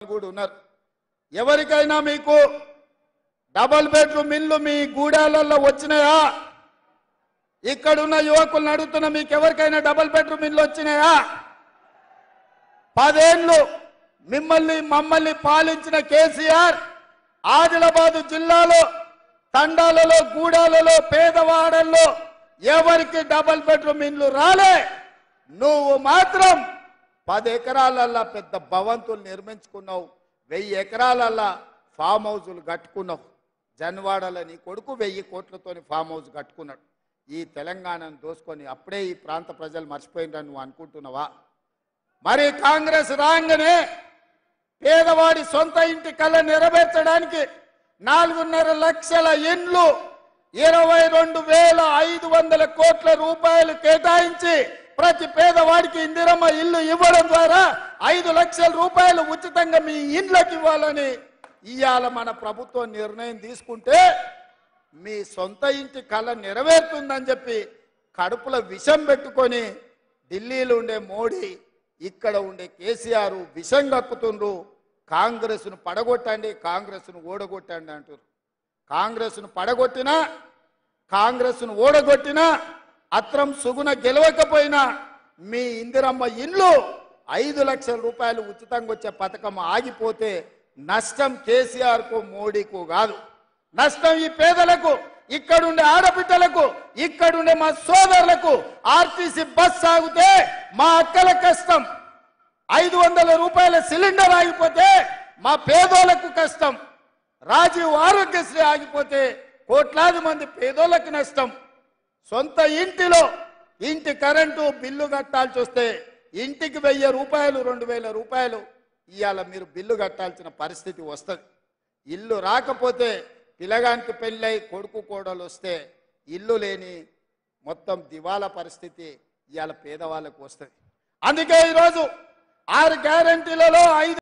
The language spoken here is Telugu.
కూడా ఉన్నారు ఎవరికైనా మీకు డబల్ బెడ్రూమ్ ఇల్లు మీ గూడాలలో వచ్చినాయా ఇక్కడున్న యువకులను అడుగుతున్న మీకు ఎవరికైనా డబల్ బెడ్రూమ్ ఇల్లు వచ్చినాయా పదేళ్ళు మిమ్మల్ని మమ్మల్ని పాలించిన కేసీఆర్ ఆదిలాబాద్ జిల్లాలో తండాలలో గూడాలలో పేదవాడల్లో ఎవరికి డబల్ బెడ్రూమ్ ఇల్లు రాలే నువ్వు మాత్రం పది ఎకరాలల్లా పెద్ద భవంతులు నిర్మించుకున్నావు వెయ్యి ఎకరాలల్లా ఫామ్ హౌజులు కట్టుకున్నావు జన్వాడలో నీ కొడుకు వెయ్యి కోట్లతోని ఫామ్ హౌస్ కట్టుకున్నాడు ఈ తెలంగాణను దోసుకొని అప్పుడే ఈ ప్రాంత ప్రజలు మర్చిపోయినని నువ్వు అనుకుంటున్నావా మరి కాంగ్రెస్ రాగానే పేదవాడి సొంత ఇంటి కళ నెరవేర్చడానికి నాలుగున్నర లక్షల ఇండ్లు ఇరవై రెండు వేల ఐదు వందల కోట్ల రూపాయలు కేటాయించి ప్రతి పేదవాడికి ఇందిరమ్మ ఇల్లు ఇవ్వడం ద్వారా ఐదు లక్షల రూపాయలు ఉచితంగా మీ ఇండ్లకు ఇవ్వాలని ఇవాళ మన ప్రభుత్వం నిర్ణయం తీసుకుంటే మీ సొంత ఇంటి కళ నెరవేరుతుందని చెప్పి కడుపులో విషం పెట్టుకొని ఢిల్లీలో ఉండే మోడీ ఇక్కడ ఉండే కేసీఆర్ విషం కక్కుతుండ్రు కాంగ్రెస్ను పడగొట్టండి కాంగ్రెస్ను ఓడగొట్టండి అంటారు కాంగ్రెస్ను పడగొట్టినా కాంగ్రెస్ను ఓడగొట్టినా అత్రం సుగుణ గెలవకపోయినా మీ ఇందిరమ్మ ఇల్లు ఐదు లక్షల రూపాయలు ఉచితంగా వచ్చే పథకం ఆగిపోతే నష్టం కేసీఆర్కు మోడీకు కాదు నష్టం ఈ పేదలకు ఇక్కడుండే ఆడబిడ్డలకు ఇక్కడుండే మా సోదరులకు ఆర్టీసీ బస్ సాగితే మా అక్కల కష్టం ఐదు వందల రూపాయల సిలిండర్ ఆగిపోతే మా పేదోళ్లకు కష్టం రాజీవ్ ఆరోగ్యశ్రీ ఆగిపోతే కోట్లాది మంది పేదోళ్ళకి నష్టం సొంత ఇంటిలో ఇంటి కరెంటు బిల్లు కట్టాల్సి వస్తే ఇంటికి వెయ్యి రూపాయలు రెండు వేల రూపాయలు ఇవాళ మీరు బిల్లు కట్టాల్సిన పరిస్థితి వస్తుంది ఇల్లు రాకపోతే పిల్లగానికి పెళ్ళై కొడుకు కోడలు వస్తే ఇల్లు లేని మొత్తం దివాలా పరిస్థితి ఇవాళ పేదవాళ్ళకు వస్తుంది అందుకే ఈరోజు ఆరు గ్యారంటీలలో ఐదు